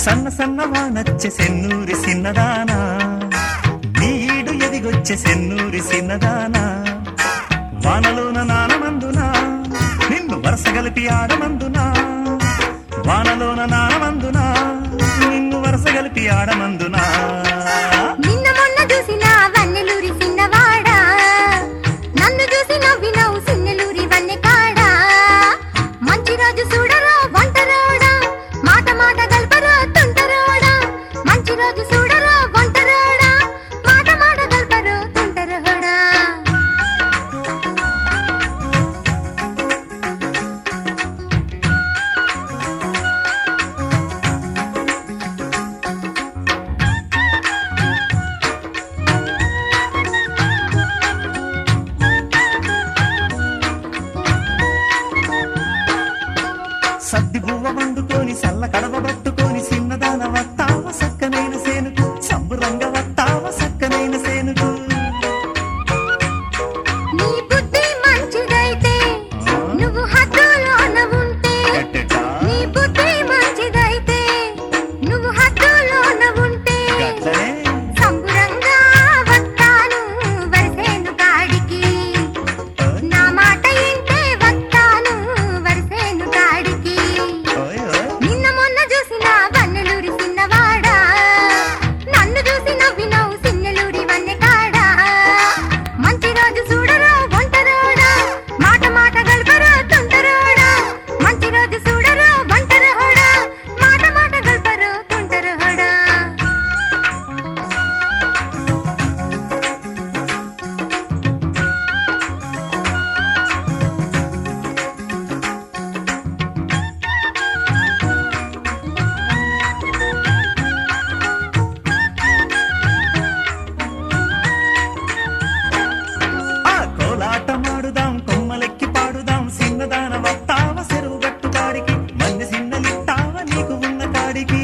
సన్న సన్న వానొచ్చే సెన్నూరి సిన్నదానా నీడు ఎదిగొచ్చే సెన్నూరి సిన్నదానా వానలోన నానమందునా నిన్ను వరస గలిపి ఆడమందునా వానలోన నానమందునా నిన్ను వరస గలిపి ఆడమందునా నిన్న మొన్న చూసిన వన్నెలూరి సిన్నవాడా నన్ను చూసి నవ్వినవు సిన్నెలూరి వన్నె కాడా మంచి రోజు చూడరా వంటరోడా మాట మాట గల్పరా తుంటరోడా మంచి రోజు చూడరా వంటరోడా మాట మాట గల్పరు తుంటరోడా సద్ది బువ్వ వండుకొని సల్ల కడవ పట్టుకొని సిన్నదాన వత్తావ సక్కనైన సేనుకు సంబురంగ వత్తావ సక్కనైన సేనుకు నీ బుద్ధి మంచిదైతే నువ్వు హద్దులోన ఉంటే గట్టెటా, నీ బుద్ధి మంచిదైతే నువ్వు హద్దులోన ఉంటే గట్లనే సంబురంగా వస్తాను వరసేను కాడికి నా మాట ఇంటే వస్తాను వరసేను కాడికి ఓయ్ ఓయ్. నిన్న మొన్న చూసిన వన్నెలూరి సిన్నవాడా నన్ను చూసి నవ్వినవు సిన్నెలూరి వన్నె కాడా మంచి రోజు చూడరా వంటరోడా మాట మాట గల్పరా తుంటరోడా మంచి రోజు చూడరా వంటరోడా మాట మాట గల్పరు తుంటరోడా ఆ కోలాట మాడుదాం కొమ్మలెక్కి పాడుదాం సిన్నదాన వత్తావ చెరువు గట్టు కాడికి మంది సిన్నలిత్తావ నీకు ఉన్న కాడికి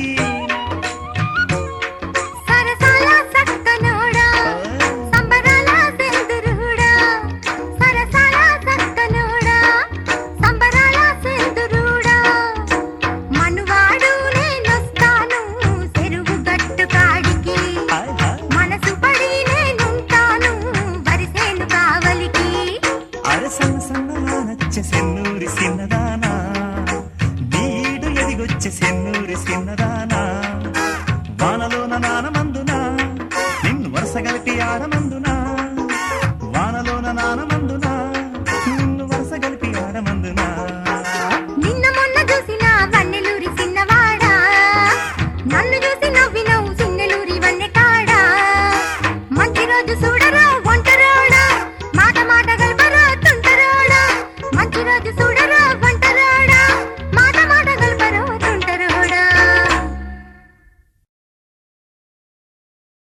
సరసాల సక్కనోడా సంబరాల సెందురుడా సరసాల సక్కనోడా సంబరాల సెందురుడా మనువాడు నేనొస్తాను చెరువు గట్టు కాడికి హాయ్ హాయ్. మనసు పడి నేనుంటాను వరిసేను కావలికి అరే సన్న సన్నదానొచ్చే సెన్నూరి సిన్నదానా నీడు ఎదిగొచ్చే సెన్నూరి సిన్నదానా